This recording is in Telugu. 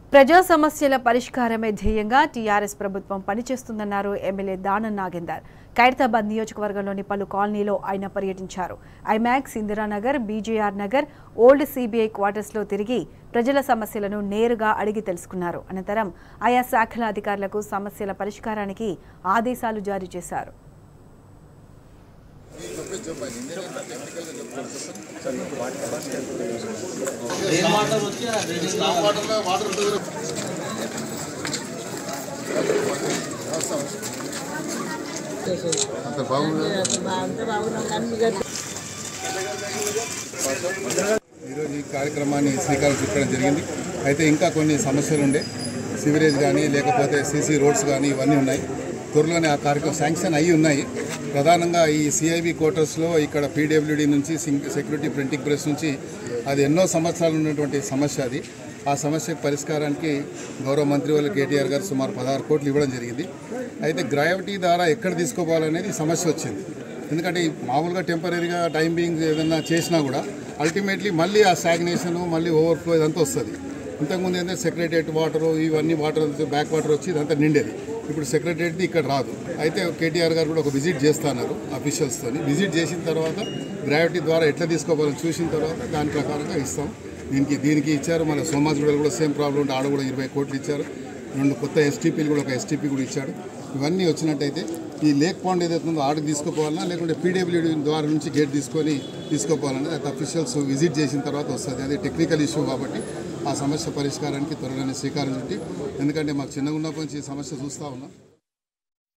ప్రజా సమస్యల పరిష్కారమే ధ్యేయంగా టీఆర్ఎస్ ప్రభుత్వం పనిచేస్తుందన్నారు ఎమ్మెల్యే దానం నాగేందర్ ఖైరతాబాద్ నియోజకవర్గంలోని పలు కాలనీలో ఆయన పర్యటించారు IMAX Indiranagar BJR Nagar old CBI క్వార్టర్స్లో తిరిగి ప్రజల సమస్యలను నేరుగా అడిగి తెలుసుకున్నారు అనంతరం ఆయా శాఖల అధికారులకు సమస్యల పరిష్కారానికి ఆదేశాలు జారీ చేశారు అంత బాగుంది ఈరోజు ఈ కార్యక్రమాన్ని శ్రీకారం చుట్టడం జరిగింది అయితే ఇంకా కొన్ని సమస్యలు ఉండే సివరేజ్ కానీ లేకపోతే సీసీ రోడ్స్ కానీ ఇవన్నీ ఉన్నాయి త్వరలోనే ఆ కార్యక్రమం శాంక్షన్ అయ్యి ఉన్నాయి ప్రధానంగా ఈ సిఐబి క్వార్టర్స్లో ఇక్కడ పీడబ్ల్యూడి నుంచి సింగ్- సెక్యూరిటీ ప్రింటింగ్ ప్రెస్ నుంచి అది ఎన్నో సంవత్సరాలు ఉన్నటువంటి సమస్య అది ఆ సమస్య పరిష్కారానికి గౌరవ మంత్రి వాళ్ళు కేటీఆర్ గారు సుమారు పదహారు కోట్లు ఇవ్వడం జరిగింది అయితే గ్రావిటీ ద్వారా ఎక్కడ తీసుకోవాలనేది సమస్య వచ్చింది ఎందుకంటే ఈ మామూలుగా టెంపరీగా టైం బీయింగ్ ఏదైనా చేసినా కూడా అల్టిమేట్లీ మళ్ళీ ఆ స్టాగ్నేషన్ మళ్ళీ ఓవర్ఫ్లో ఇదంతా వస్తుంది ఇంతకుముందు ఏంటంటే సెక్రటరియట్ వాటర్ ఇవన్నీ వాటర్ బ్యాక్ వాటర్ వచ్చి ఇదంతా నిండేది ఇప్పుడు సెక్రటరియట్ది ఇక్కడ రాదు అయితే కేటీఆర్ గారు కూడా ఒక విజిట్ చేస్తున్నారు అఫీషియల్స్తో విజిట్ చేసిన తర్వాత గ్రావిటీ ద్వారా ఎట్లా తీసుకోవాలని చూసిన తర్వాత దాని ప్రకారంగా ఇస్తాం దీనికి దీనికి ఇచ్చారు మన సోమాజిగూడలో కూడా సేమ్ ప్రాబ్లం ఉంటే ఆడ కూడా ఇరవై కోట్లు ఇచ్చారు రెండు కొత్త ఎస్టీపీలు కూడా ఒక ఎస్టీపీ కూడా ఇచ్చాడు ఇవన్నీ వచ్చినట్టయితే ఈ లేక్ పాండ్ ఏదైతే ఉందో ఆడికి తీసుకుపోవాలన్నా లేకుంటే పీడబ్ల్యూడి ద్వారా నుంచి గేట్ తీసుకొని తీసుకోపోవాలన్నది అది అఫీషియల్స్ విజిట్ చేసిన తర్వాత వస్తుంది అది టెక్నికల్ ఇష్యూ కాబట్టి ఆ సమస్య పరిష్కారానికి త్వరలోనే శ్రీకారం చుట్టి ఎందుకంటే మాకు చిన్నగా ఉన్నప్పటి నుంచి ఈ సమస్య చూస్తూ ఉన్నాం